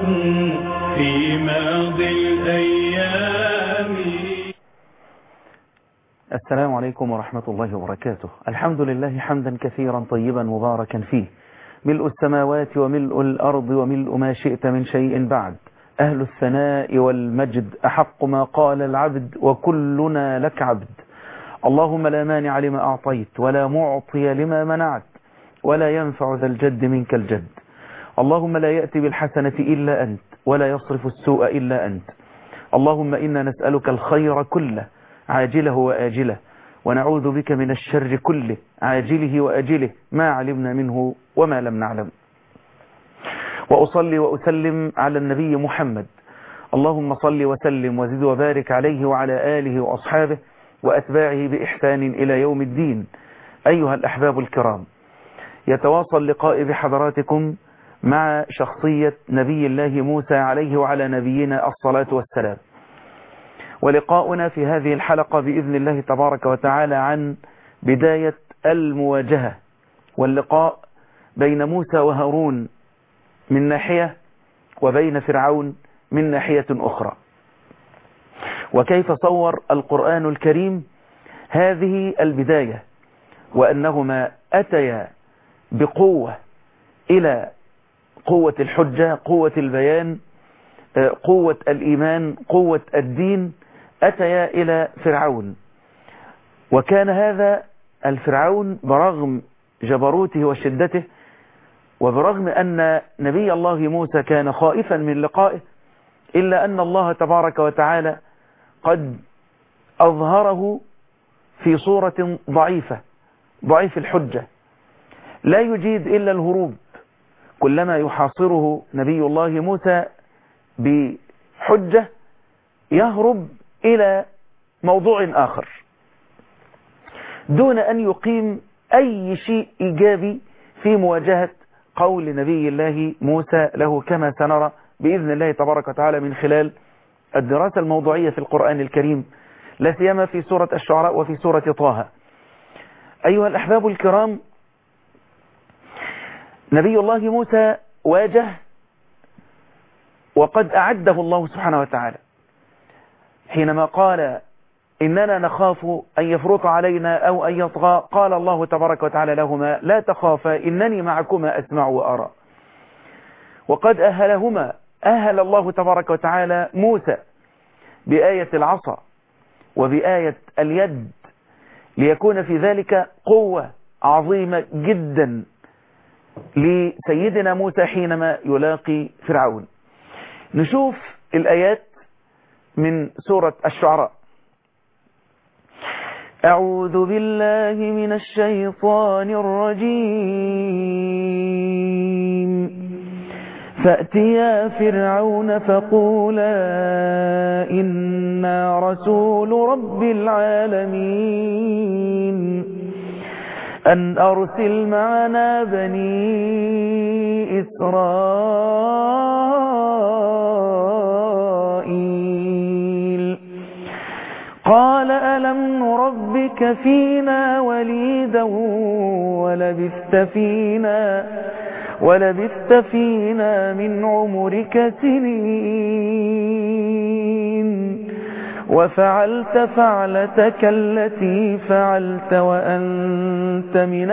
في ماضي الأيام السلام عليكم ورحمة الله وبركاته الحمد لله حمدا كثيرا طيبا مباركا فيه ملء السماوات وملء الأرض وملء ما شئت من شيء بعد أهل الثناء والمجد أحق ما قال العبد وكلنا لك عبد اللهم لا مانع لما أعطيت ولا معطي لما منعت ولا ينفع ذا الجد منك الجد اللهم لا يأتي بالحسنة إلا أنت ولا يصرف السوء إلا أنت اللهم إنا نسألك الخير كله عاجله وآجله ونعوذ بك من الشر كله عاجله وآجله ما علمنا منه وما لم نعلم وأصلي وأسلم على النبي محمد اللهم صل وسلم وزد وبارك عليه وعلى آله وأصحابه وأتباعه بإحسان إلى يوم الدين أيها الأحباب الكرام يتواصل لقائي بحضراتكم مع شخصية نبي الله موسى عليه وعلى نبينا الصلاة والسلام ولقاؤنا في هذه الحلقة بإذن الله تبارك وتعالى عن بداية المواجهة واللقاء بين موسى وهارون من ناحية وبين فرعون من ناحية أخرى وكيف صور القرآن الكريم هذه البداية وأنهما أتيا بقوة إلى قوة الحجة قوة البيان قوة الإيمان قوة الدين أتيا إلى فرعون وكان هذا الفرعون برغم جبروته وشدته وبرغم أن نبي الله موسى كان خائفا من لقائه إلا أن الله تبارك وتعالى قد أظهره في صورة ضعيفة ضعيف الحجة لا يجيد إلا الهروب كلما يحاصره نبي الله موسى بحجة يهرب إلى موضوع آخر دون أن يقيم أي شيء إيجابي في مواجهة قول نبي الله موسى له كما سنرى بإذن الله تبارك وتعالى من خلال الدراسة الموضوعية في القرآن الكريم لا سيما في سورة الشعراء وفي سورة طه أيها الأحباب الكرام نبي الله موسى واجه وقد أعده الله سبحانه وتعالى حينما قال إننا نخاف أن يفرط علينا أو أن يطغى قال الله تبارك وتعالى لهما لا تخافا إنني معكما أسمع وأرى وقد أهلهما أهل الله تبارك وتعالى موسى بآية العصا وبآية اليد ليكون في ذلك قوة عظيمة جدا لسيدنا موسى حينما يلاقي فرعون نشوف الآيات من سورة الشعراء أعوذ بالله من الشيطان الرجيم فأتيا فرعون فقولا إنا رسول رب العالمين أن أرسل معنا بني إسرائيل قال ألم نربك فينا وليدا ولبثت فينا ولبثت فينا من عمرك سنين وفعلت فعلتك التي فعلت وأنت من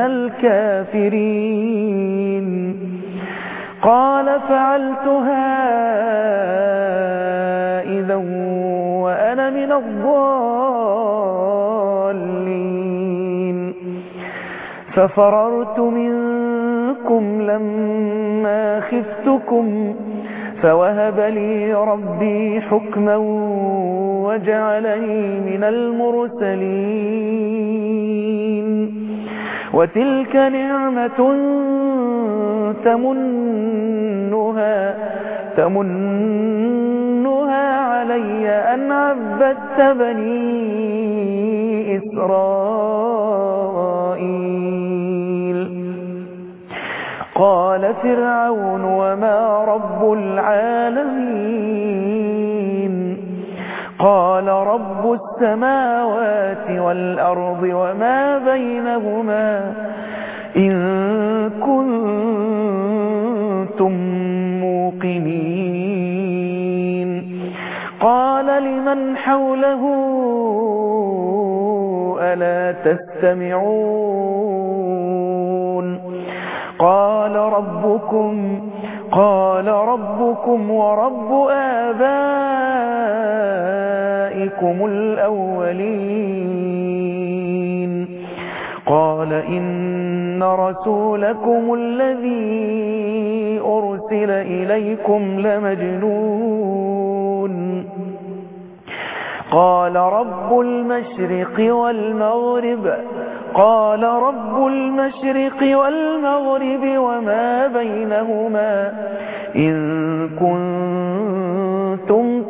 الكافرين قال فعلتها إذا وأنا من الضالين ففررت منكم لما خفتكم فوهب لي ربي حكما وجعلني من المرسلين وتلك نعمة تمنها تمنها علي أن عبدت بني إسرائيل قال فرعون وما رب العالمين قال رب السماوات والأرض وما بينهما إن كنتم موقنين قال لمن حوله ألا تستمعون قال ربكم قال ربكم ورب آبائكم الأولين قال إن رسولكم الذي أرسل إليكم لمجنون قال رب المشرق والمغرب قال رب المشرق والمغرب وما بينهما إن كنتم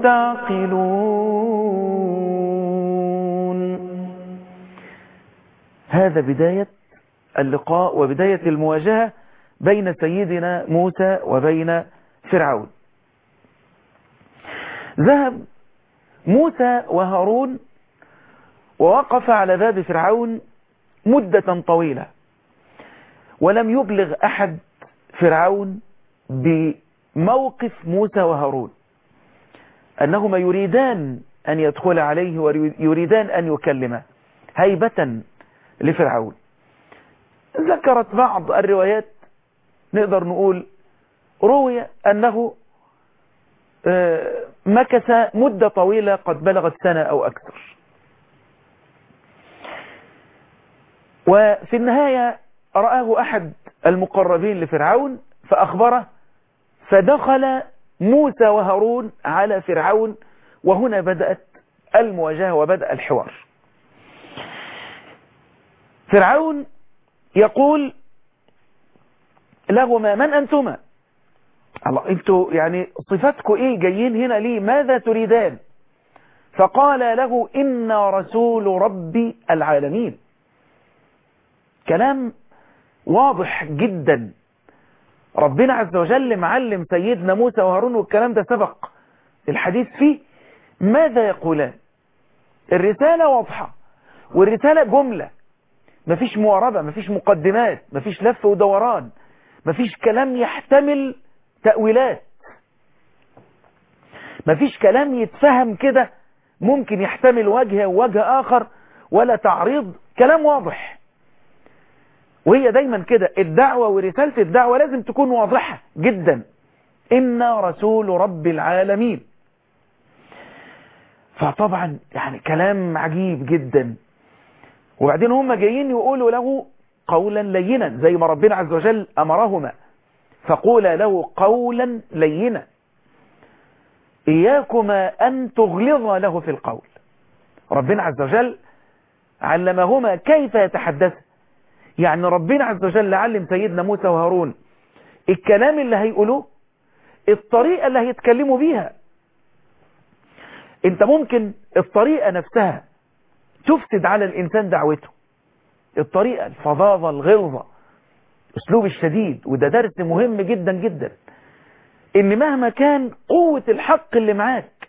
تعقلون هذا بداية اللقاء وبداية المواجهة بين سيدنا موسى وبين فرعون ذهب موسى وهارون ووقف على باب فرعون مدة طويلة ولم يبلغ أحد فرعون بموقف موسى وهارون أنهما يريدان أن يدخل عليه ويريدان أن يكلمه هيبة لفرعون ذكرت بعض الروايات نقدر نقول روي أنه مكث مدة طويلة قد بلغت سنة أو أكثر وفي النهاية رآه أحد المقربين لفرعون فأخبره فدخل موسى وهارون على فرعون وهنا بدأت المواجهة وبدأ الحوار فرعون يقول لهما من أنتما الله انتوا يعني صفاتكم ايه جايين هنا ليه ماذا تريدان فقال له إنا رسول رب العالمين كلام واضح جدا ربنا عز وجل معلم سيدنا موسى وهارون والكلام ده سبق الحديث فيه ماذا يقولان الرسالة واضحة والرسالة جملة مفيش مواربة مفيش مقدمات مفيش لف ودوران مفيش كلام يحتمل تأويلات مفيش كلام يتفهم كده ممكن يحتمل وجه ووجه آخر ولا تعريض كلام واضح وهي دايما كده الدعوة ورسالة الدعوة لازم تكون واضحة جدا إنا رسول رب العالمين فطبعا يعني كلام عجيب جدا وبعدين هم جايين يقولوا له قولا لينا زي ما ربنا عز وجل أمرهما فقولا له قولا لينا إياكما أن تغلظ له في القول ربنا عز وجل علمهما كيف يتحدث يعني ربنا عز وجل علم سيدنا موسى وهارون الكلام اللي هيقولوه الطريقة اللي هيتكلموا بيها انت ممكن الطريقة نفسها تفسد على الإنسان دعوته الطريقة الفظاظة الغلظة اسلوب الشديد وده درس مهم جدا جدا ان مهما كان قوة الحق اللي معاك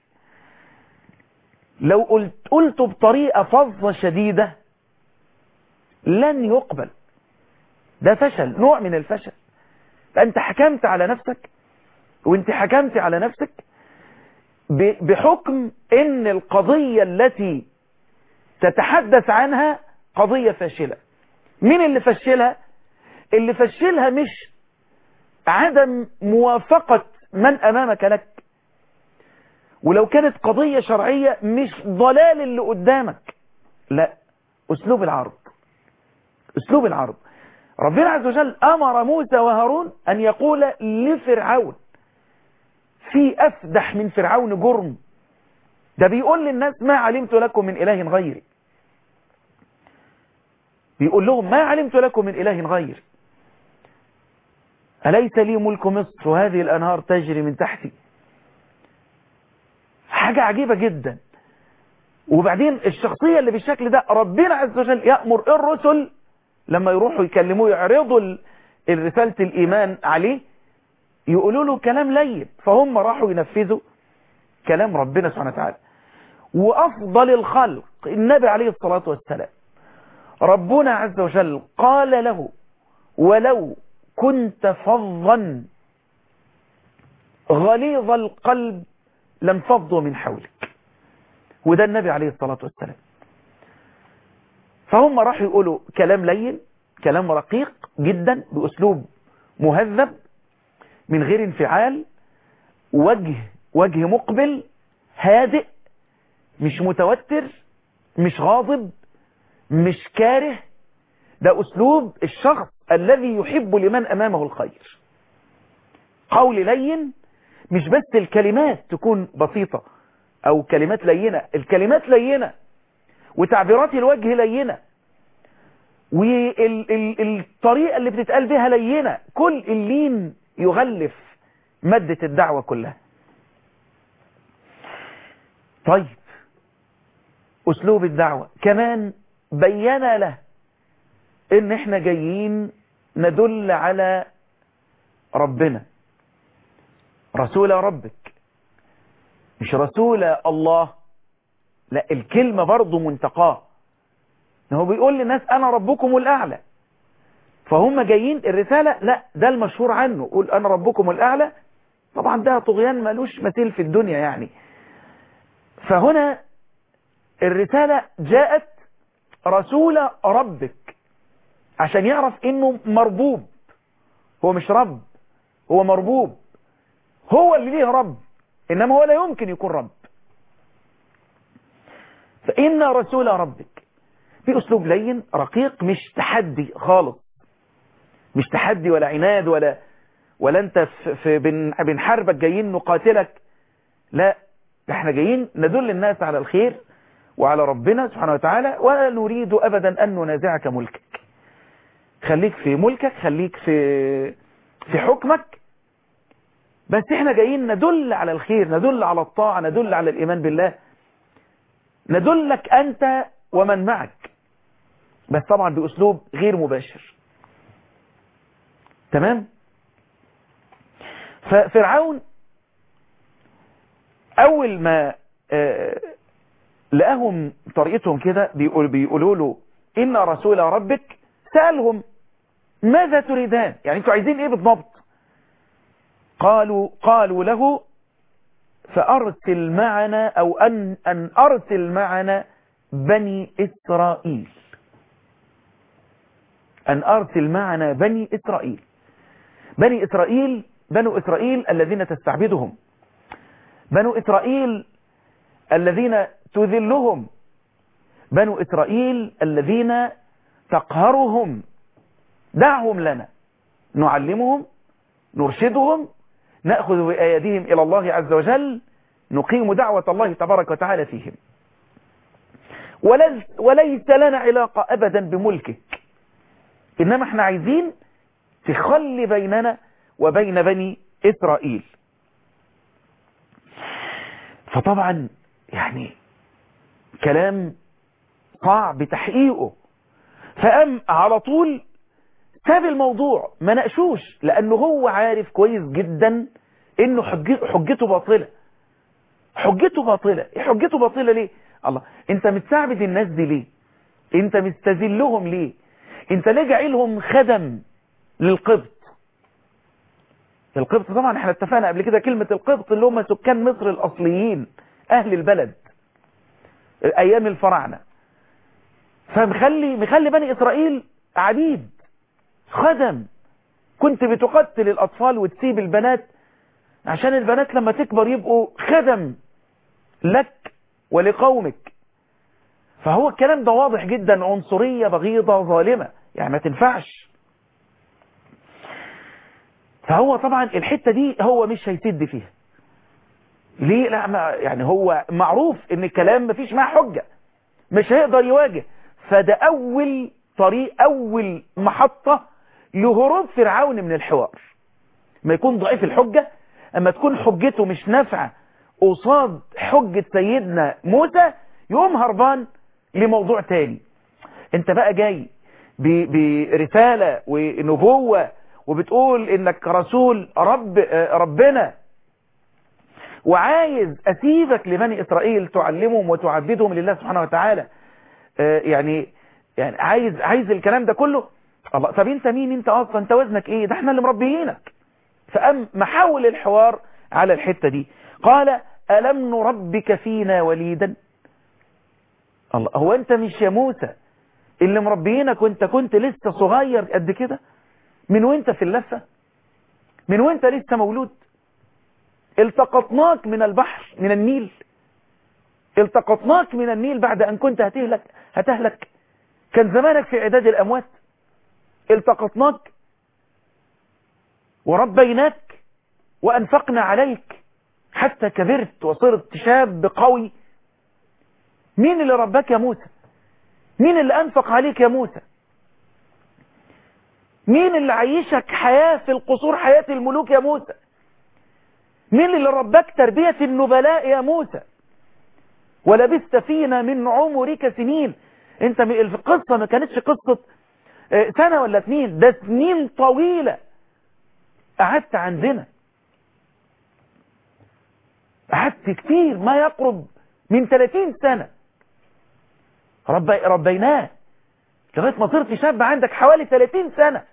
لو قلت قلته بطريقة فظة شديدة لن يقبل ده فشل نوع من الفشل فانت حكمت على نفسك وانت حكمت على نفسك بحكم ان القضية التي تتحدث عنها قضية فاشلة مين اللي فشلها اللي فشلها مش عدم موافقة من أمامك لك ولو كانت قضية شرعية مش ضلال اللي قدامك لا أسلوب العرض أسلوب العرض ربنا عز وجل أمر موسى وهارون أن يقول لفرعون في أفدح من فرعون جرم ده بيقول للناس ما علمت لكم من إله غيري بيقول لهم ما علمت لكم من إله غيري أليس لي ملك مصر وهذه الأنهار تجري من تحتي حاجة عجيبة جدا وبعدين الشخصية اللي بالشكل ده ربنا عز وجل يأمر الرسل لما يروحوا يكلموه يعرضوا الرسالة الإيمان عليه يقولوا له كلام لين فهم راحوا ينفذوا كلام ربنا سبحانه وتعالى وأفضل الخلق النبي عليه الصلاة والسلام ربنا عز وجل قال له ولو كنت فظا غليظ القلب لانفضوا من حولك وده النبي عليه الصلاة والسلام فهم راحوا يقولوا كلام لين كلام رقيق جدا بأسلوب مهذب من غير انفعال وجه وجه مقبل هادئ مش متوتر مش غاضب مش كاره ده أسلوب الشخص الذي يحب لمن أمامه الخير قول لين مش بس الكلمات تكون بسيطة أو كلمات لينة الكلمات لينة وتعبيرات الوجه لينة والطريقة اللي بتتقال بها لينة كل اللين يغلف مادة الدعوة كلها طيب أسلوب الدعوة كمان بين له ان احنا جايين ندل على ربنا رسول ربك مش رسول الله لا الكلمة برضو منتقاه هو بيقول للناس انا ربكم الاعلى فهم جايين الرسالة لا ده المشهور عنه قول انا ربكم الاعلى طبعا ده طغيان ملوش مثيل في الدنيا يعني فهنا الرسالة جاءت رسول ربك عشان يعرف انه مربوب هو مش رب هو مربوب هو اللي ليه رب انما هو لا يمكن يكون رب فإن رسول ربك بأسلوب لين رقيق مش تحدي خالص مش تحدي ولا عناد ولا ولا انت في, في بن بنحاربك جايين نقاتلك لا احنا جايين ندل الناس على الخير وعلى ربنا سبحانه وتعالى ولا نريد أبدا أن ننازعك ملكك خليك في ملكك خليك في في حكمك بس احنا جايين ندل على الخير ندل على الطاعة ندل على الإيمان بالله ندلك أنت ومن معك بس طبعا بأسلوب غير مباشر تمام ففرعون أول ما آه لقاهم طريقتهم كده بيقول بيقولوا له إن رسول ربك سألهم ماذا تريدان يعني انتوا عايزين ايه بالضبط قالوا قالوا له فأرسل معنا أو أن, أن أرسل معنا بني إسرائيل أن أرسل معنا بني إسرائيل بني إسرائيل بنو إسرائيل الذين تستعبدهم بنو إسرائيل الذين تذلهم بنو إسرائيل الذين تقهرهم دعهم لنا نعلمهم نرشدهم نأخذ بأيديهم إلى الله عز وجل نقيم دعوة الله تبارك وتعالى فيهم وليس لنا علاقة أبدا بملكك إنما احنا عايزين تخلي بيننا وبين بني إسرائيل فطبعا يعني كلام صعب تحقيقه فقام على طول ساب الموضوع ما ناقشوش لانه هو عارف كويس جدا انه حجته باطلة حجته باطلة ايه حجته باطلة ليه الله انت مستعبد الناس دي ليه انت مستذلهم ليه انت ليه جاعلهم خدم للقبط القبط طبعا احنا اتفقنا قبل كده كلمة القبط اللي هم سكان مصر الاصليين اهل البلد ايام الفراعنة فمخلي مخلي بني اسرائيل عبيد خدم كنت بتقتل الاطفال وتسيب البنات عشان البنات لما تكبر يبقوا خدم لك ولقومك فهو الكلام ده واضح جدا عنصرية بغيضة ظالمة يعني ما تنفعش فهو طبعا الحتة دي هو مش هيسد فيها ليه لا ما يعني هو معروف ان الكلام مفيش معاه حجة مش هيقدر يواجه فده اول طريق اول محطة لهروب فرعون من الحوار ما يكون ضعيف الحجة اما تكون حجته مش نافعة قصاد حجة سيدنا موسى يقوم هربان لموضوع تاني انت بقى جاي برسالة ونبوة وبتقول انك رسول رب ربنا وعايز اسيبك لبني اسرائيل تعلمهم وتعبدهم لله سبحانه وتعالى يعني يعني عايز عايز الكلام ده كله الله طب انت مين انت اصلا انت وزنك ايه ده احنا اللي مربيينك فقام محاول الحوار على الحتة دي قال ألم نربك فينا وليدا الله هو انت مش يا موسى اللي مربيينك وانت كنت لسه صغير قد كده من وانت في اللفة من وانت لسه مولود التقطناك من البحر من النيل التقطناك من النيل بعد ان كنت هتهلك هتهلك كان زمانك في عداد الاموات التقطناك وربيناك وانفقنا عليك حتى كبرت وصرت شاب قوي مين اللي رباك يا موسى مين اللي أنفق عليك يا موسى مين اللي عيشك حياة في القصور حياة الملوك يا موسى مين اللي رباك تربية النبلاء يا موسى ولبست فينا من عمرك سنين انت القصة ما كانتش قصة سنة ولا اتنين ده سنين طويلة قعدت عندنا قعدت كتير ما يقرب من 30 سنة ربي ربيناه لغايه ما صرت شاب عندك حوالي 30 سنة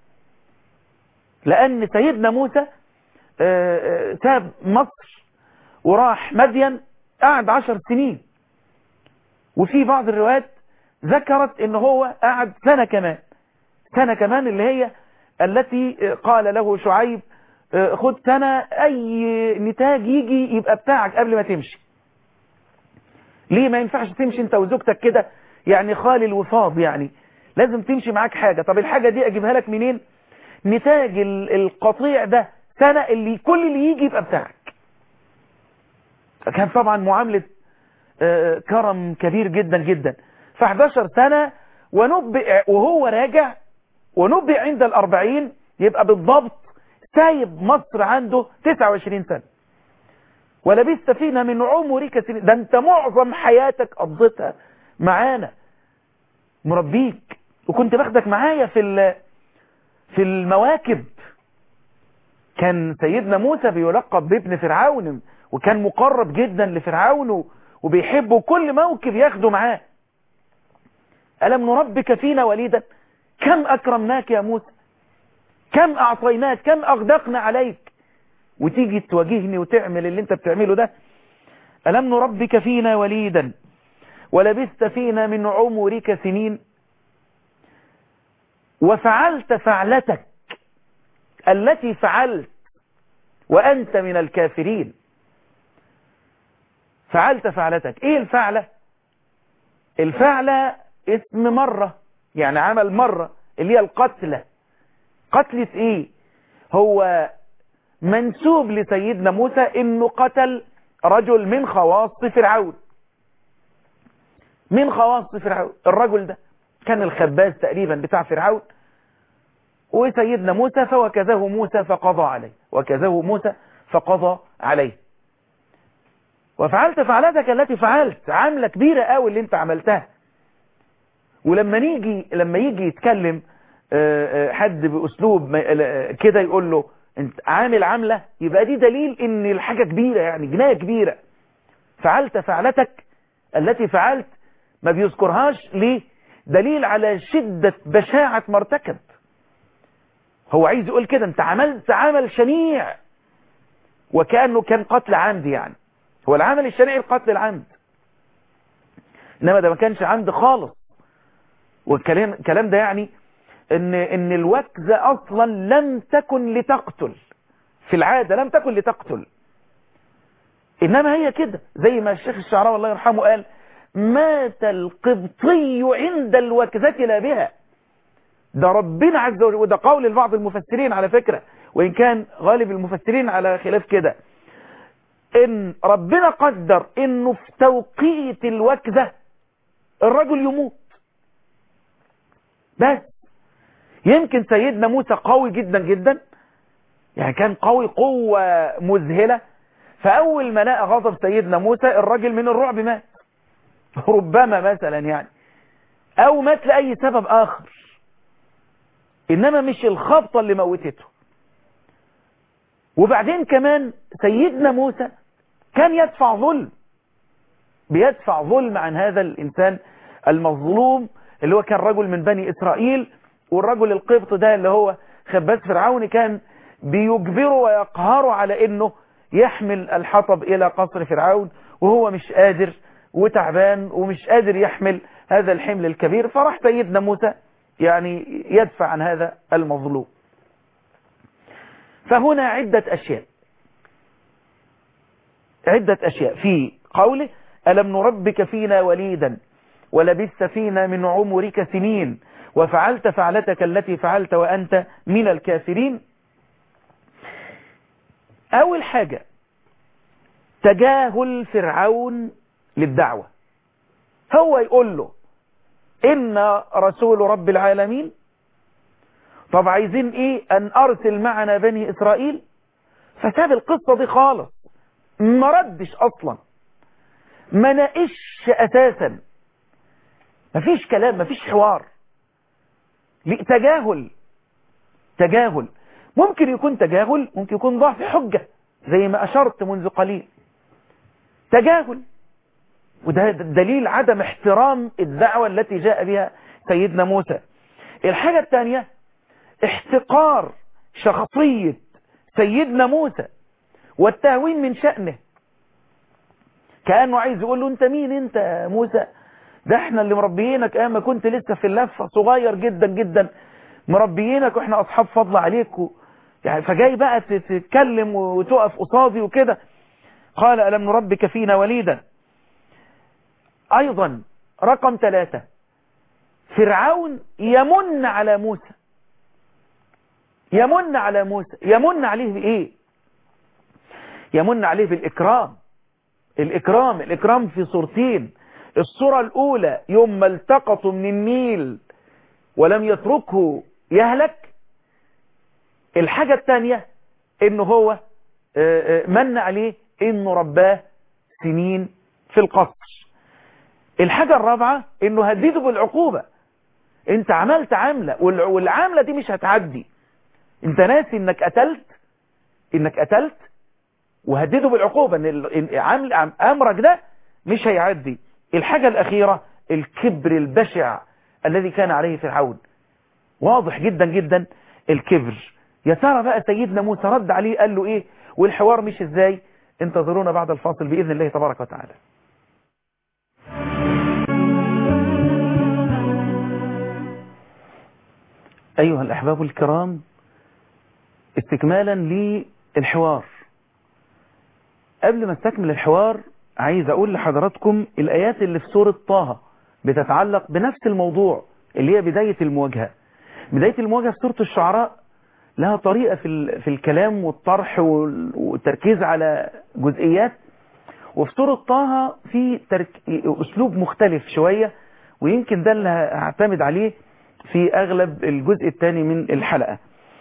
لأن سيدنا موسى ساب مصر وراح مدين قعد عشر سنين وفي بعض الروايات ذكرت ان هو قعد سنة كمان سنة كمان اللي هي التي قال له شعيب خد سنة اي نتاج يجي يبقى بتاعك قبل ما تمشي ليه ما ينفعش تمشي انت وزوجتك كده يعني خالي الوفاض يعني لازم تمشي معاك حاجة طب الحاجة دي اجيبها لك منين نتاج القطيع ده سنة اللي كل اللي يجي يبقى بتاعك كان طبعا معاملة كرم كبير جدا جدا ف 11 سنة ونبئ وهو راجع ونبئ عند الأربعين يبقى بالضبط سايب مصر عنده 29 سنة ولبست فينا من عمرك سنين ده انت معظم حياتك قضيتها معانا مربيك وكنت باخدك معايا في في المواكب كان سيدنا موسى بيلقب بابن فرعون وكان مقرب جدا لفرعون وبيحبه كل موكب ياخده معاه ألم نربك فينا وليدا كم أكرمناك يا موسى كم أعطيناك كم أغدقنا عليك وتيجي تواجهني وتعمل اللي انت بتعمله ده ألم نربك فينا وليدا ولبست فينا من عمرك سنين وفعلت فعلتك التي فعلت وأنت من الكافرين فعلت فعلتك ايه الفعلة الفعلة اسم مرة يعني عمل مرة اللي هي القتلة قتلة ايه هو منسوب لسيدنا موسى انه قتل رجل من خواص فرعون من خواص فرعون الرجل ده كان الخباز تقريبا بتاع فرعون وسيدنا موسى فوكزه موسى فقضى عليه وكزه موسى فقضى عليه وفعلت فعلتك التي فعلت عاملة كبيرة قوي اللي انت عملتها ولما نيجي لما يجي يتكلم حد باسلوب كده يقول له انت عامل عاملة يبقى دي دليل ان الحاجة كبيرة يعني جناية كبيرة فعلت فعلتك التي فعلت ما بيذكرهاش ليه دليل على شدة بشاعة ما ارتكب هو عايز يقول كده انت عملت عمل شنيع وكأنه كان قتل عمد يعني هو العمل الشنيع القتل العمد انما ده ما كانش عمد خالص والكلام الكلام ده يعني ان ان الوكزة اصلا لم تكن لتقتل في العادة لم تكن لتقتل انما هي كده زي ما الشيخ الشعراوي الله يرحمه قال مات القبطي عند الوكزة لا بها ده ربنا عز وجل وده قول لبعض المفسرين على فكرة وإن كان غالب المفسرين على خلاف كده إن ربنا قدر إنه في توقيت الوكزة الرجل يموت بس يمكن سيدنا موسى قوي جدا جدا يعني كان قوي قوة مذهلة فأول ما لقى غضب سيدنا موسى الرجل من الرعب مات ربما مثلا يعني أو مات لأي سبب آخر إنما مش الخبطة اللي موتته وبعدين كمان سيدنا موسى كان يدفع ظلم بيدفع ظلم عن هذا الإنسان المظلوم اللي هو كان رجل من بني إسرائيل والرجل القبط ده اللي هو خباز فرعون كان بيجبره ويقهره على انه يحمل الحطب الى قصر فرعون وهو مش قادر وتعبان ومش قادر يحمل هذا الحمل الكبير فراح سيدنا موسى يعني يدفع عن هذا المظلوم فهنا عدة أشياء عدة أشياء في قوله ألم نربك فينا وليدا ولبثت فينا من عمرك سنين وفعلت فعلتك التي فعلت وأنت من الكافرين أول حاجة تجاهل فرعون للدعوة هو يقول له إن رسول رب العالمين طب عايزين إيه أن أرسل معنا بني إسرائيل فساب القصة دي خالص ما ردش أصلا ما ناقش أساسا مفيش كلام مفيش حوار تجاهل تجاهل ممكن يكون تجاهل ممكن يكون ضعف حجة زي ما أشرت منذ قليل تجاهل وده دليل عدم احترام الدعوة التي جاء بها سيدنا موسى الحاجة الثانية احتقار شخصية سيدنا موسى والتهوين من شأنه كأنه عايز يقول له انت مين انت يا موسى ده احنا اللي مربيينك ايام ما كنت لسه في اللفة صغير جدا جدا مربيينك واحنا اصحاب فضل عليك و... يعني فجاي بقى تتكلم وتقف قصادي وكده قال ألم نربك فينا وليدا أيضا رقم ثلاثة فرعون يمن على موسى يمن على موسى يمن عليه بإيه يمن عليه بالإكرام الإكرام الإكرام في صورتين الصورة الأولى يوم ما التقطوا من النيل ولم يتركه يهلك الحاجة الثانية انه هو من عليه انه رباه سنين في القصر الحاجة الرابعة انه هدده بالعقوبة انت عملت عاملة والعاملة دي مش هتعدي انت ناسي انك قتلت انك قتلت وهدده بالعقوبة ان عامل امرك ده مش هيعدي الحاجة الاخيرة الكبر البشع الذي كان عليه فرعون واضح جدا جدا الكبر يا ترى بقى سيدنا موسى رد عليه قال له ايه والحوار مش ازاي انتظرونا بعد الفاصل بإذن الله تبارك وتعالى أيها الأحباب الكرام استكمالا للحوار قبل ما استكمل الحوار عايز أقول لحضراتكم الآيات اللي في سورة طه بتتعلق بنفس الموضوع اللي هي بداية المواجهة بداية المواجهة في سورة الشعراء لها طريقة في في الكلام والطرح والتركيز على جزئيات وفي سورة طه في ترك... أسلوب مختلف شوية ويمكن ده اللي هعتمد عليه في أغلب الجزء الثاني من الحلقة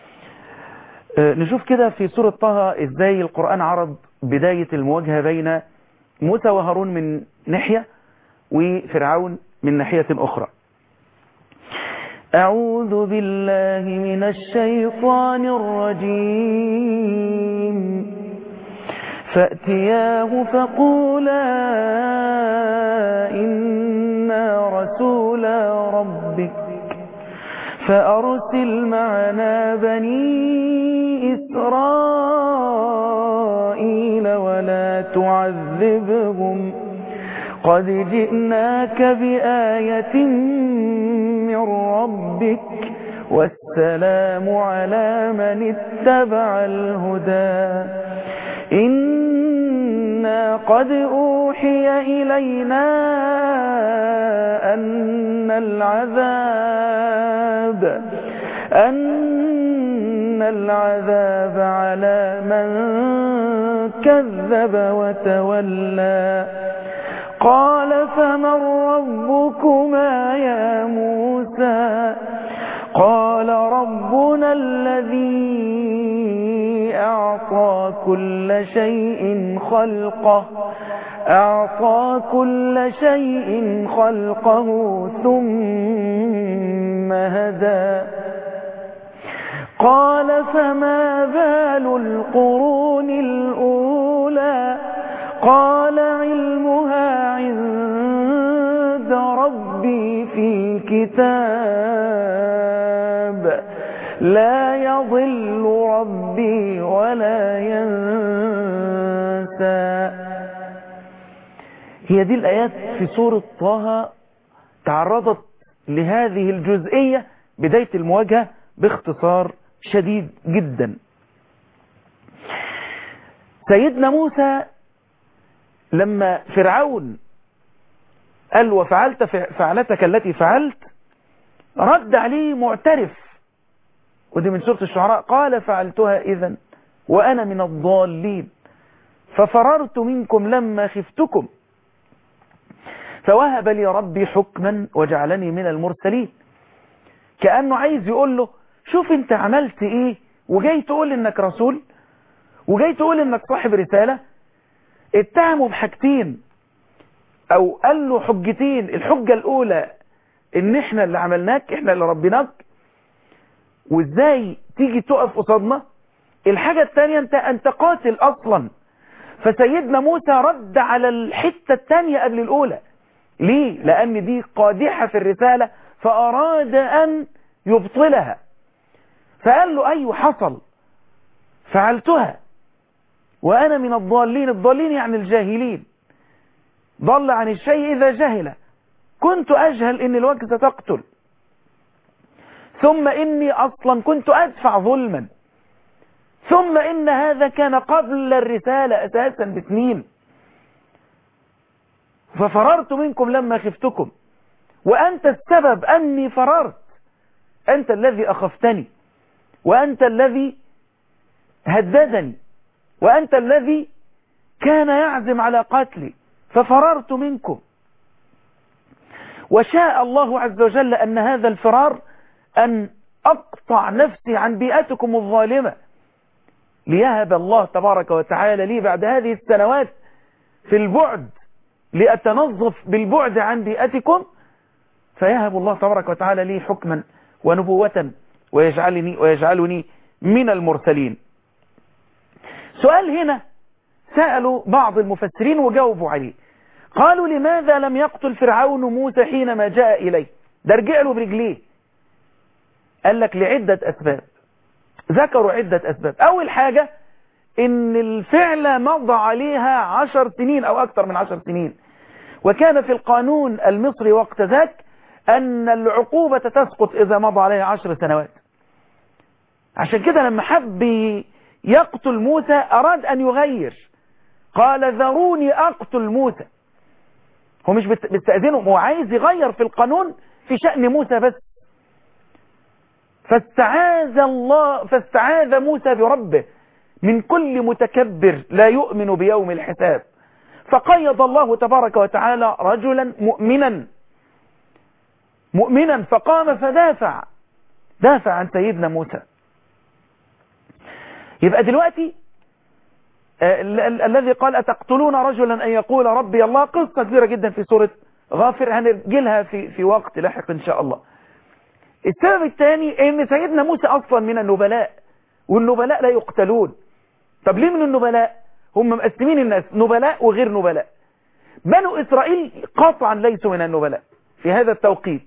نشوف كده في سورة طه إزاي القرآن عرض بداية المواجهة بين موسى وهارون من ناحية وفرعون من ناحية أخرى أعوذ بالله من الشيطان الرجيم فأتياه فقولا إنا رسولا ربك فأرسل معنا بني إسرائيل ولا تعذبهم قد جئناك بآية من ربك والسلام على من اتبع الهدى إنا قد أوحي إلينا أن العذاب أن العذاب على من كذب وتولى قال فمن ربكما يا موسى قال ربنا الذي أعطى كل شيء خلقه أعطى كل شيء خلقه ثم هدى قال فما بال القرون الأولى قال علمها عند ربي في كتاب لا يضل ربي ولا ينسى هي دي الآيات في سورة طه تعرضت لهذه الجزئية بداية المواجهة باختصار شديد جدا سيدنا موسى لما فرعون قال وفعلت فعلتك التي فعلت رد عليه معترف ودي من سورة الشعراء قال فعلتها إذا وأنا من الضالين ففررت منكم لما خفتكم فوهب لي ربي حكما وجعلني من المرسلين كأنه عايز يقول له شوف انت عملت ايه وجاي تقول انك رسول وجاي تقول انك صاحب رسالة اتهموا بحاجتين او قال له حجتين الحجة الاولى ان احنا اللي عملناك احنا اللي ربيناك وازاي تيجي تقف قصادنا الحاجة الثانية انت انت قاتل اصلا فسيدنا موسى رد على الحتة الثانية قبل الاولى ليه لان دي قادحة في الرسالة فاراد ان يبطلها فقال له ايوه حصل فعلتها وانا من الضالين الضالين يعني الجاهلين ضل عن الشيء اذا جهل كنت اجهل ان الوجه ستقتل ثم اني اصلا كنت ادفع ظلما ثم ان هذا كان قبل الرسالة اساسا بسنين ففررت منكم لما خفتكم وانت السبب اني فررت انت الذي اخفتني وانت الذي هددني وانت الذي كان يعزم على قتلي ففررت منكم وشاء الله عز وجل أن هذا الفرار أن أقطع نفسي عن بيئتكم الظالمة ليهب الله تبارك وتعالى لي بعد هذه السنوات في البعد لأتنظف بالبعد عن بيئتكم فيهب الله تبارك وتعالى لي حكما ونبوة ويجعلني, ويجعلني من المرسلين سؤال هنا سألوا بعض المفسرين وجاوبوا عليه قالوا لماذا لم يقتل فرعون موسى حينما جاء إليه ده رجع له برجليه قال لك لعدة أسباب ذكروا عدة أسباب أول حاجة إن الفعل مضى عليها عشر سنين أو أكثر من عشر سنين وكان في القانون المصري وقت ذاك أن العقوبة تسقط إذا مضى عليها عشر سنوات عشان كده لما حب يقتل موسى أراد أن يغير قال ذروني أقتل موسى هو مش بيستأذنه هو عايز يغير في القانون في شأن موسى بس فاستعاذ الله فاستعاذ موسى بربه من كل متكبر لا يؤمن بيوم الحساب فقيض الله تبارك وتعالى رجلا مؤمنا مؤمنا فقام فدافع دافع عن سيدنا موسى يبقى دلوقتي الذي قال أتقتلون رجلا أن يقول ربي الله قصة كبيرة جدا في سورة غافر هنرجلها في, في وقت لاحق إن شاء الله السبب الثاني ان سيدنا موسى أصلا من النبلاء والنبلاء لا يقتلون طب ليه من النبلاء هم مقسمين الناس نبلاء وغير نبلاء بنو إسرائيل قطعا ليسوا من النبلاء في هذا التوقيت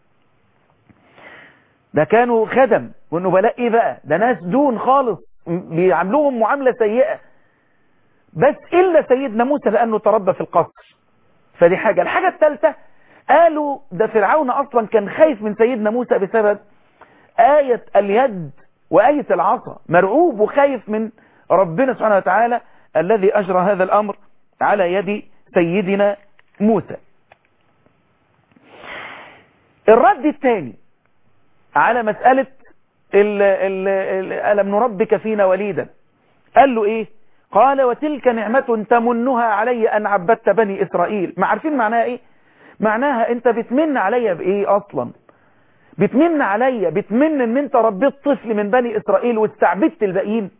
ده كانوا خدم والنبلاء ايه بقى ده ناس دون خالص بيعاملوهم معاملة سيئة بس إلا سيدنا موسى لأنه تربى في القصر فدي حاجة الحاجة الثالثة قالوا ده فرعون أصلا كان خايف من سيدنا موسى بسبب آية اليد وآية العصا مرعوب وخايف من ربنا سبحانه وتعالى الذي أجرى هذا الأمر على يد سيدنا موسى الرد الثاني على مسألة ألم نربك فينا وليدا قال له ايه قال وتلك نعمة تمنها علي ان عبدت بني اسرائيل ما عارفين معناها ايه معناها انت بتمن عليا بايه اصلا بتمن عليا بتمن ان انت ربيت طفل من بني اسرائيل واستعبدت الباقيين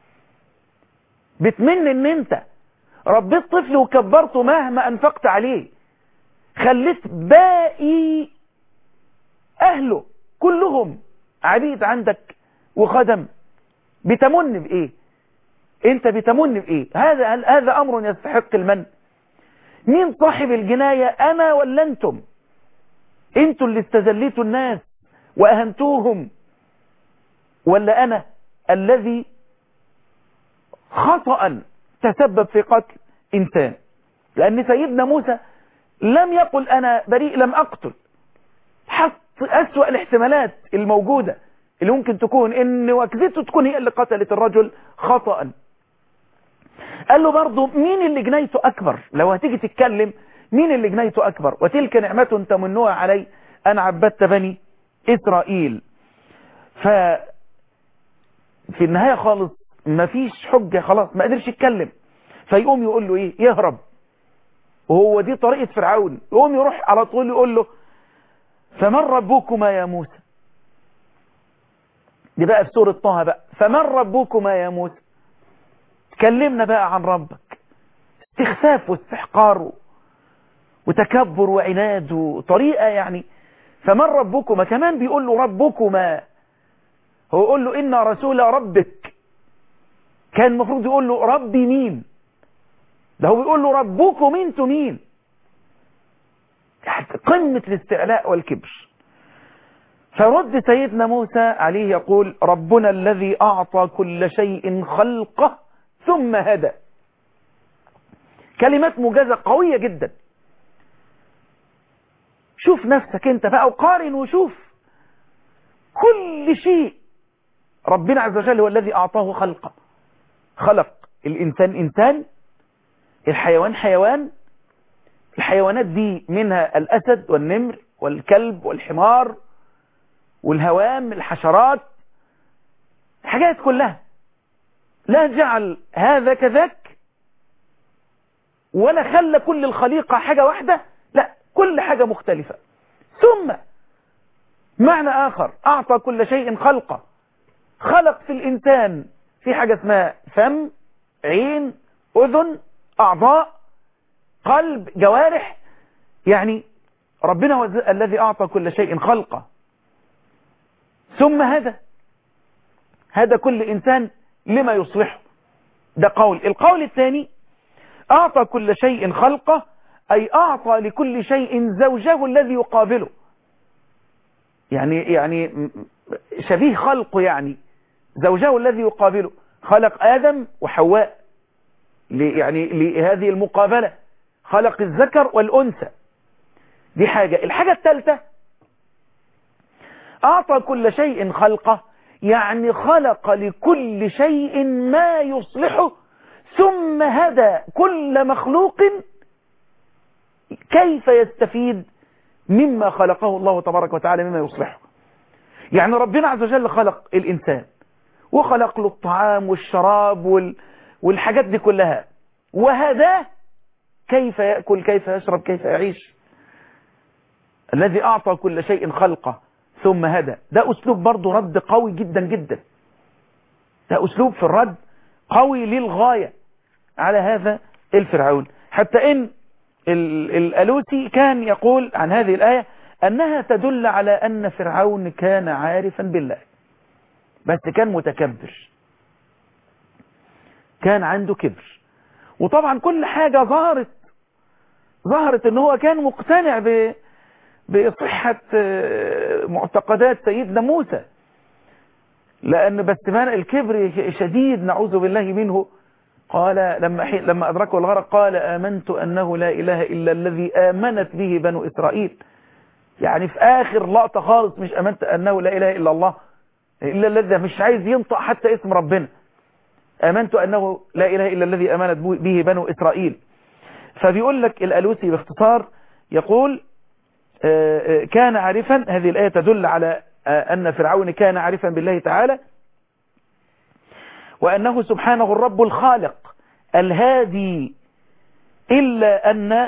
بتمن ان انت ربيت طفل وكبرته مهما انفقت عليه خليت باقي اهله كلهم عبيد عندك وخدم بتمن بايه انت بتمن بايه هذا هذا امر يستحق المن مين صاحب الجناية انا ولا انتم انتوا اللي استذليتوا الناس واهنتوهم ولا انا الذي خطأ تسبب في قتل انسان لأن سيدنا موسى لم يقل أنا بريء لم أقتل حط أسوأ الاحتمالات الموجودة اللي ممكن تكون إن وكذته تكون هي اللي قتلت الرجل خطأ قال له برضه مين اللي جنيته أكبر لو هتيجي تتكلم مين اللي جنيته أكبر وتلك نعمة تمنوها علي أنا عبدت بني إسرائيل ف في النهاية خالص مفيش حجة خلاص ما قدرش يتكلم فيقوم يقول له ايه يهرب وهو دي طريقة فرعون يقوم يروح على طول يقول له فمن ربكما يا موسى دي بقى في سورة طه بقى فمن ربكما يا موسى كلمنا بقى عن ربك استخفاف واستحقار وتكبر وعناد وطريقة يعني فمن ربكما كمان بيقول له ربكما هو يقول له إن رسول ربك كان المفروض يقول له ربي مين ده هو بيقول له ربكم انتوا مين قمة الاستعلاء والكبر فرد سيدنا موسى عليه يقول ربنا الذي أعطى كل شيء خلقه ثم هدى كلمات مجازة قوية جدا شوف نفسك انت بقى وقارن وشوف كل شيء ربنا عز وجل هو الذي أعطاه خلقه خلق الإنسان إنسان الحيوان حيوان الحيوانات دي منها الأسد والنمر والكلب والحمار والهوام الحشرات حاجات كلها لا جعل هذا كذاك ولا خلى كل الخليقة حاجة واحدة لا كل حاجة مختلفة ثم معنى آخر أعطى كل شيء خلقه خلق في الإنسان في حاجة اسمها فم عين أذن أعضاء قلب جوارح يعني ربنا هو الذي أعطى كل شيء خلقه ثم هذا هذا كل إنسان لما يصلحه ده قول القول الثاني أعطى كل شيء خلقه أي أعطى لكل شيء زوجه الذي يقابله يعني يعني شبيه خلقه يعني زوجه الذي يقابله خلق آدم وحواء يعني لهذه المقابلة خلق الذكر والأنثى دي حاجة الحاجة الثالثة أعطى كل شيء خلقه يعني خلق لكل شيء ما يصلحه ثم هدى كل مخلوق كيف يستفيد مما خلقه الله تبارك وتعالى مما يصلحه يعني ربنا عز وجل خلق الإنسان وخلق له الطعام والشراب وال... والحاجات دي كلها وهداه كيف يأكل كيف يشرب كيف يعيش الذي أعطى كل شيء خلقه ثم هدى ده أسلوب برضه رد قوي جدا جدا ده أسلوب في الرد قوي للغاية على هذا الفرعون حتى إن الألوسي كان يقول عن هذه الآية أنها تدل على أن فرعون كان عارفا بالله بس كان متكبر كان عنده كبر وطبعا كل حاجة ظهرت ظهرت ان هو كان مقتنع ب بصحة معتقدات سيدنا موسى لأن بس الكبر شديد نعوذ بالله منه قال لما لما أدركه الغرق قال آمنت أنه لا إله إلا الذي آمنت به بنو إسرائيل يعني في آخر لقطة خالص مش آمنت أنه لا إله إلا الله إلا الذي مش عايز ينطق حتى اسم ربنا آمنت أنه لا إله إلا الذي آمنت به بنو إسرائيل فبيقول لك الألوسي باختصار يقول كان عارفا هذه الآية تدل على أن فرعون كان عارفا بالله تعالى وأنه سبحانه الرب الخالق الهادي إلا أن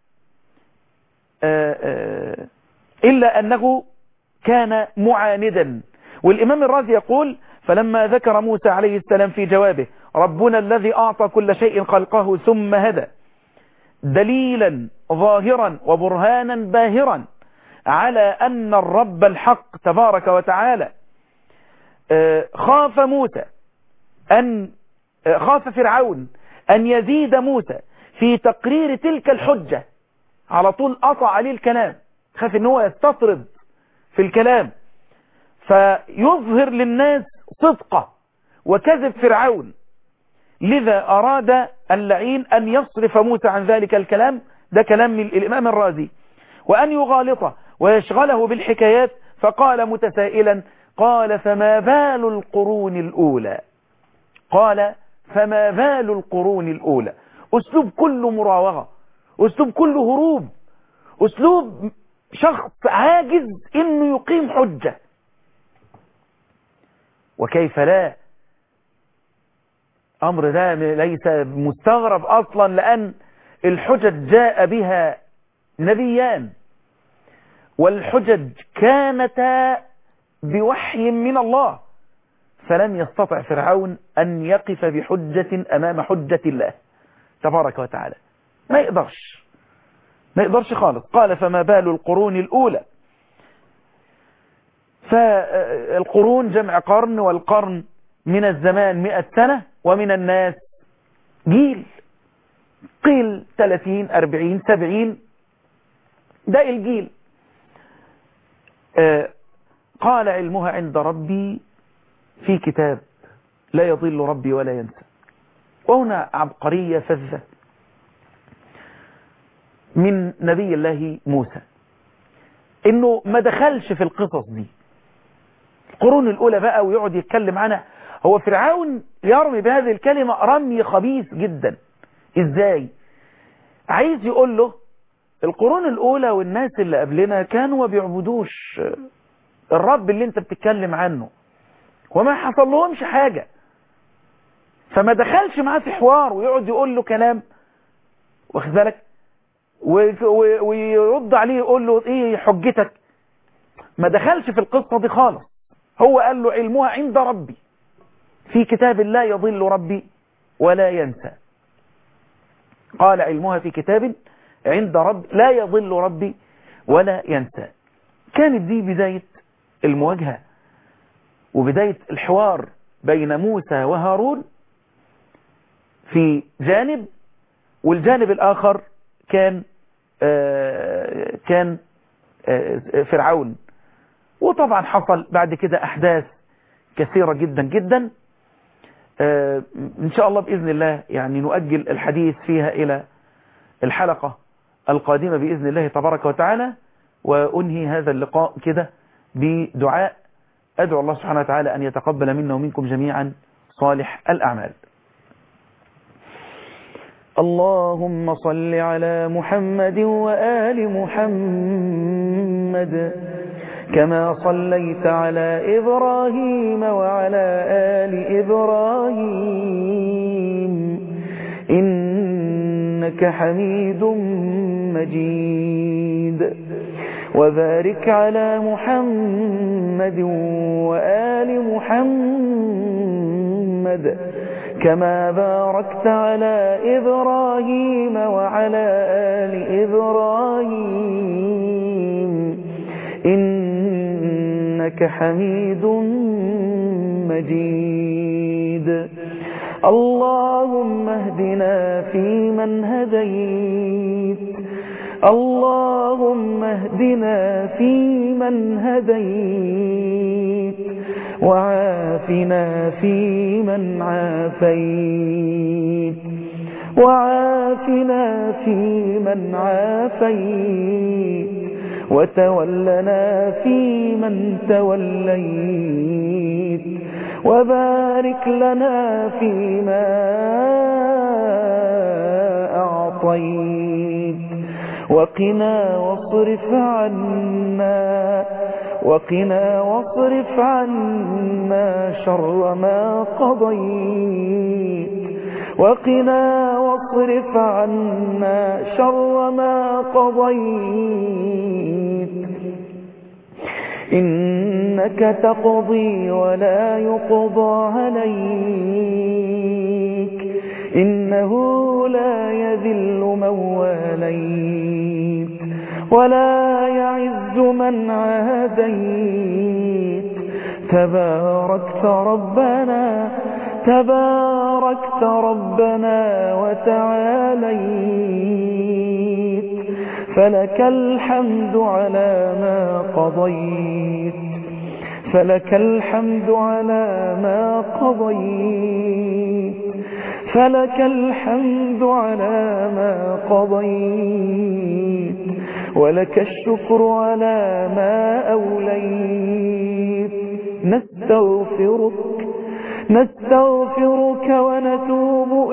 إلا أنه كان معاندا والإمام الرازي يقول فلما ذكر موسى عليه السلام في جوابه ربنا الذي أعطى كل شيء خلقه ثم هدى دليلا ظاهرا وبرهانا باهرا على أن الرب الحق تبارك وتعالى خاف موسى أن خاف فرعون أن يزيد موسى في تقرير تلك الحجة على طول قطع عليه الكلام خاف ان هو يستطرد في الكلام فيظهر للناس صدقه وكذب فرعون لذا أراد اللعين أن يصرف موسى عن ذلك الكلام ده كلام من الإمام الرازي وأن يغالطه ويشغله بالحكايات فقال متسائلا قال فما بال القرون الأولى قال فما بال القرون الأولى أسلوب كله مراوغة أسلوب كله هروب أسلوب شخص عاجز إنه يقيم حجة وكيف لا أمر ده ليس مستغرب أصلا لأن الحجج جاء بها نبيان والحجج كانتا بوحي من الله فلم يستطع فرعون أن يقف بحجة أمام حجة الله تبارك وتعالى ما يقدرش ما يقدرش خالص قال فما بال القرون الأولى فالقرون جمع قرن والقرن من الزمان مئة سنة ومن الناس جيل قيل 30 40 70 ده الجيل آه قال علمها عند ربي في كتاب لا يضل ربي ولا ينسى وهنا عبقرية فذة من نبي الله موسى انه ما دخلش في القصص دي القرون الاولى بقى ويقعد يتكلم عنها هو فرعون يرمي بهذه الكلمة رمي خبيث جدا ازاي عايز يقول له القرون الاولى والناس اللي قبلنا كانوا ما بيعبدوش الرب اللي انت بتتكلم عنه وما حصل لهمش حاجة فما دخلش معاه في حوار ويقعد يقول له كلام واخد بالك ويرد عليه يقول له ايه حجتك ما دخلش في القصة دي خالص هو قال له علمها عند ربي في كتاب لا يضل ربي ولا ينسى قال علمها في كتاب عند رب لا يضل ربي ولا ينسى كانت دي بداية المواجهة وبداية الحوار بين موسى وهارون في جانب والجانب الآخر كان آه كان آه فرعون وطبعا حصل بعد كده أحداث كثيرة جدا جدا آه إن شاء الله بإذن الله يعني نؤجل الحديث فيها إلى الحلقة القادمة بإذن الله تبارك وتعالى وأنهي هذا اللقاء كده بدعاء أدعو الله سبحانه وتعالى أن يتقبل منا ومنكم جميعا صالح الأعمال اللهم صل على محمد وآل محمد كما صليت على إبراهيم وعلى آل إبراهيم إنك حميد مجيد وبارك على محمد وآل محمد كما باركت على إبراهيم وعلى آل إبراهيم إنك حميد مجيد اللهم اهدنا فيمن هديت اللهم اهدنا فيمن هديت وعافنا فيمن عافيت وعافنا فيمن عافيت وتولنا فيمن توليت وبارك لنا فيما أعطيت وقنا واصرف عنا وقنا واصرف عنا شر ما قضيت وقنا واصرف عنا شر ما قضيت إنك تقضي ولا يقضى عليك إنه لا يذل من واليت ولا يعز من عاديت تباركت ربنا تباركت ربنا وتعاليت فلك الحمد على ما قضيت فلك الحمد على ما قضيت فلك الحمد على ما قضيت ولك الشكر على ما أوليت نستغفرك نستغفرك ونتوب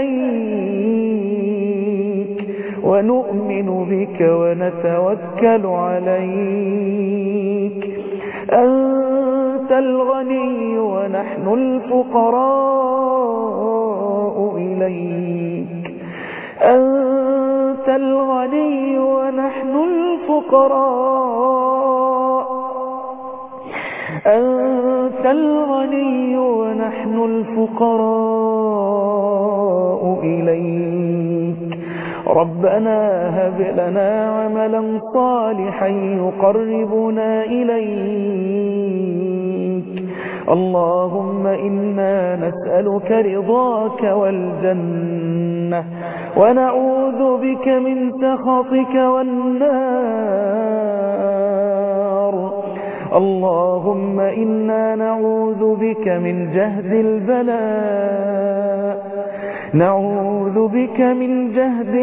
إليك ونؤمن بك ونتوكل عليك أنت الغني ونحن الفقراء إليك أنت الغني ونحن الفقراء أنت الغني ونحن الفقراء إليك ربنا هب لنا عملا صالحا يقربنا إليك اللهم إنا نسألك رضاك والجنة ونعوذ بك من سخطك والنار اللهم إنا نعوذ بك من جهد البلاء نعوذ بك من جهد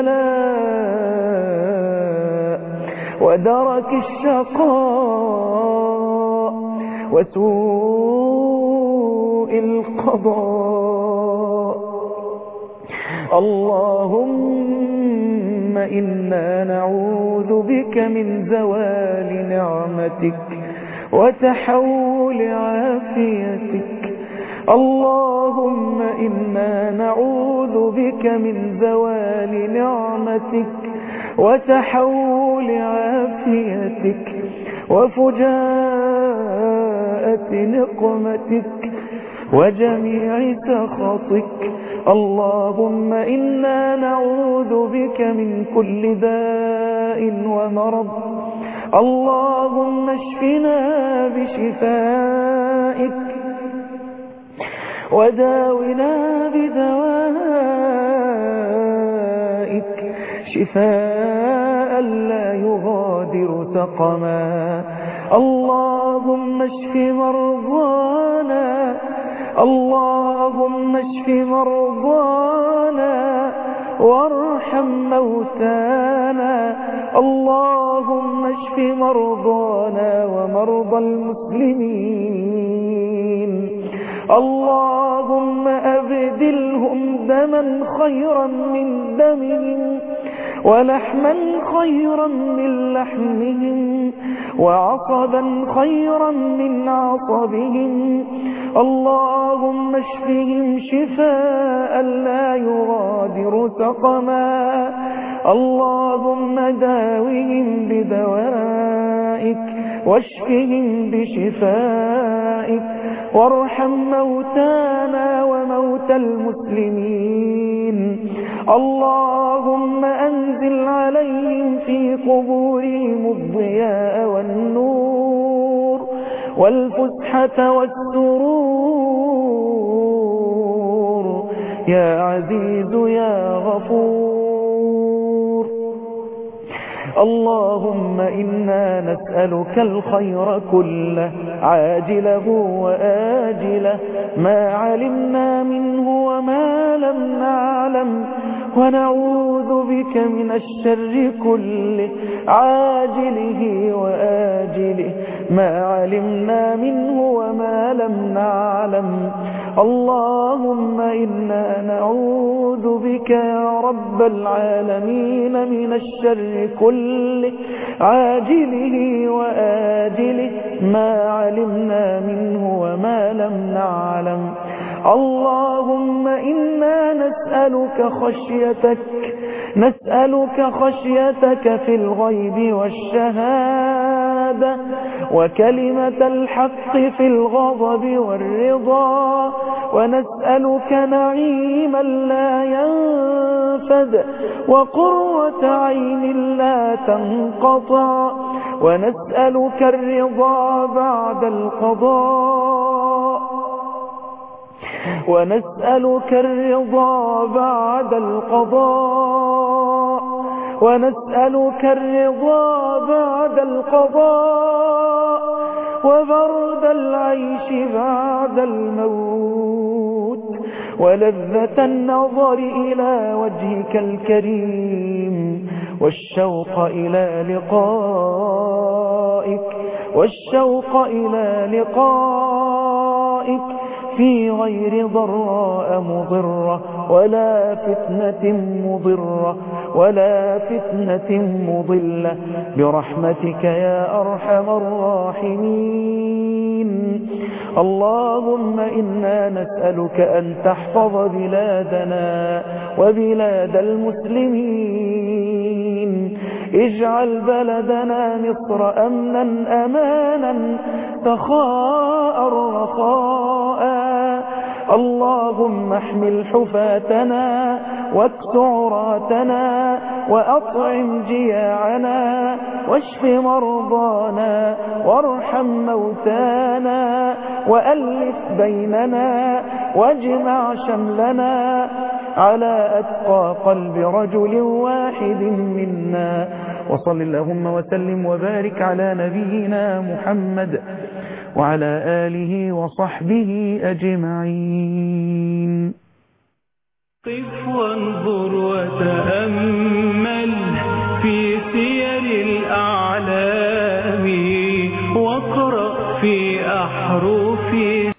البلاء ودرك الشقاء وسوء القضاء اللهم إنا نعوذ بك من زوال نعمتك وتحول عافيتك اللهم إنا نعوذ بك من زوال نعمتك وتحول عافيتك وفجاءة نقمتك وجميع سخطك اللهم إنا نعوذ بك من كل داء ومرض اللهم اشفنا بشفائك وداونا بدوائك شفاء لا يغادر سقما اللهم اشف مرضانا اللهم اشف مرضانا وارحم موتانا اللهم اشف مرضانا ومرضى المسلمين اللهم أبدلهم دما خيرا من دمهم ولحما خيرا من لحمهم وعصبا خيرا من عصبهم اللهم اشفهم شفاء لا يغادر سقما اللهم داوهم بدوائك واشفهم بشفائك وارحم موتانا وموتى المسلمين اللهم أنزل عليهم في قبورهم الضياء والنور والفسحة والسرور يا عزيز يا غفور اللهم إنا نسألك الخير كله عاجله وآجله ما علمنا منه وما لم نعلم ونعوذ بك من الشر كله عاجله وآجله ما علمنا منه وما لم نعلم اللهم إنا نعوذ بك يا رب العالمين من الشر كله عاجله وآجله ما علمنا منه وما لم نعلم اللهم إنا نسألك خشيتك نسألك خشيتك في الغيب والشهادة وكلمة الحق في الغضب والرضا ونسألك نعيما لا ينفد وقرة عين لا تنقطع ونسألك الرضا بعد القضاء ونسألك الرضا بعد القضاء ونسألك الرضا بعد القضاء وبرد العيش بعد الموت ولذة النظر إلى وجهك الكريم والشوق إلى لقائك والشوق إلى لقائك في غير ضراء مضرة ولا فتنة مضرة ولا فتنة مضلة برحمتك يا أرحم الراحمين اللهم إنا نسألك أن تحفظ بلادنا وبلاد المسلمين اجعل بلدنا مصر أمنا أمانا سخاء رخاء اللهم احمل حفاتنا واكس عراتنا وأطعم جياعنا واشف مرضانا وارحم موتانا وألف بيننا واجمع شملنا على أتقى قلب رجل واحد منا وصل اللهم وسلم وبارك على نبينا محمد وعلى آله وصحبه أجمعين قف وانظر وتأمل في سير الأعلام واقرأ في أحرف